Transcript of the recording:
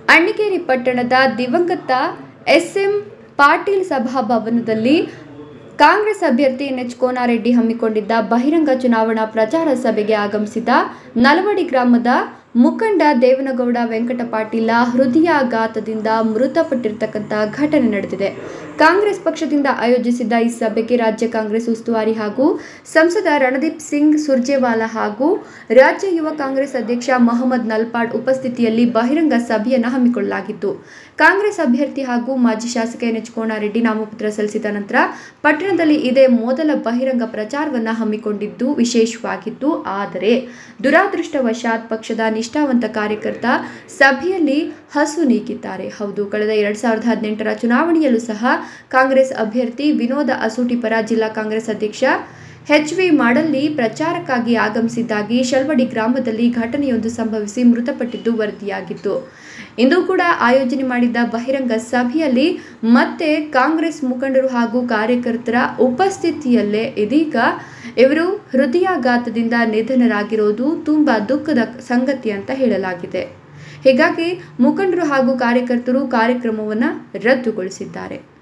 ಅಣ್ಣಿಗೇರಿ ಪಟ್ಟಣದ ದಿವಂಗತ ಎಸ್ಎಂ ಪಾಟೀಲ್ ಸಭಾಭವನದಲ್ಲಿ ಕಾಂಗ್ರೆಸ್ ಅಭ್ಯರ್ಥಿ ಎನ್ ಎಚ್ ಕೋನಾರೆಡ್ಡಿ ಹಮ್ಮಿಕೊಂಡಿದ್ದ ಬಹಿರಂಗ ಚುನಾವಣಾ ಪ್ರಚಾರ ಸಭೆಗೆ ಆಗಮಿಸಿದ ನಲವಡಿ ಗ್ರಾಮದ ಮುಖಂಡ ದೇವನಗೌಡ ವೆಂಕಟ ಪಾಟೀಲ ಹೃದಯಾಘಾತದಿಂದ ಮೃತಪಟ್ಟಿರ್ತಕ್ಕಂಥ ಘಟನೆ ನಡೆದಿದೆ ಕಾಂಗ್ರೆಸ್ ಪಕ್ಷದಿಂದ ಆಯೋಜಿಸಿದ್ದ ಈ ಸಭೆಗೆ ರಾಜ್ಯ ಕಾಂಗ್ರೆಸ್ ಉಸ್ತುವಾರಿ ಹಾಗೂ ಸಂಸದ ರಣದೀಪ್ ಸಿಂಗ್ ಸುರ್ಜೇವಾಲಾ ಹಾಗೂ ರಾಜ್ಯ ಯುವ ಕಾಂಗ್ರೆಸ್ ಅಧ್ಯಕ್ಷ ಮೊಹಮ್ಮದ್ ನಲ್ಪಾಡ್ ಉಪಸ್ಥಿತಿಯಲ್ಲಿ ಬಹಿರಂಗ ಸಭೆಯನ್ನು ಹಮ್ಮಿಕೊಳ್ಳಲಾಗಿತ್ತು ಕಾಂಗ್ರೆಸ್ ಅಭ್ಯರ್ಥಿ ಹಾಗೂ ಮಾಜಿ ಶಾಸಕ ಎನ್ ಎಚ್ ಕೋಣಾರೆಡ್ಡಿ ನಾಮಪತ್ರ ಸಲ್ಲಿಸಿದ ನಂತರ ಪಟ್ಟಣದಲ್ಲಿ ಇದೇ ಮೊದಲ ಬಹಿರಂಗ ಪ್ರಚಾರವನ್ನು ಹಮ್ಮಿಕೊಂಡಿದ್ದು ವಿಶೇಷವಾಗಿತ್ತು ಆದರೆ ದುರಾದೃಷ್ಟವಶಾತ್ ಪಕ್ಷದ ನಿಷ್ಠಾವಂತ ಕಾರ್ಯಕರ್ತ ಸಭೆಯಲ್ಲಿ ಹಸು ನೀಗಿದ್ದಾರೆ ಹೌದು ಕಳೆದ ಎರಡ್ ಸಾವಿರದ ಹದಿನೆಂಟರ ಚುನಾವಣೆಯಲ್ಲೂ ಸಹ ಕಾಂಗ್ರೆಸ್ ಅಭ್ಯರ್ಥಿ ವಿನೋದ ಅಸೂಟಿ ಪರ ಜಿಲ್ಲಾ ಕಾಂಗ್ರೆಸ್ ಅಧ್ಯಕ್ಷ ಎಚ್ ವಿ ಮಾಡಲ್ಲಿ ಪ್ರಚಾರಕ್ಕಾಗಿ ಆಗಮಿಸಿದ್ದಾಗಿ ಶಲ್ವಡಿ ಗ್ರಾಮದಲ್ಲಿ ಘಟನೆಯೊಂದು ಸಂಭವಿಸಿ ಮೃತಪಟ್ಟಿದ್ದು ವರದಿಯಾಗಿತ್ತು ಇಂದು ಕೂಡ ಆಯೋಜನೆ ಮಾಡಿದ್ದ ಬಹಿರಂಗ ಸಭೆಯಲ್ಲಿ ಮತ್ತೆ ಕಾಂಗ್ರೆಸ್ ಮುಖಂಡರು ಹಾಗೂ ಕಾರ್ಯಕರ್ತರ ಉಪಸ್ಥಿತಿಯಲ್ಲೇ ಇದೀಗ ಇವರು ಹೃದಯಾಘಾತದಿಂದ ನಿಧನರಾಗಿರೋದು ತುಂಬಾ ದುಃಖದ ಸಂಗತಿ ಅಂತ ಹೇಳಲಾಗಿದೆ ಹೀಗಾಗಿ ಮುಖಂಡರು ಹಾಗೂ ಕಾರ್ಯಕರ್ತರು ಕಾರ್ಯಕ್ರಮವನ್ನು ರದ್ದುಗೊಳಿಸಿದ್ದಾರೆ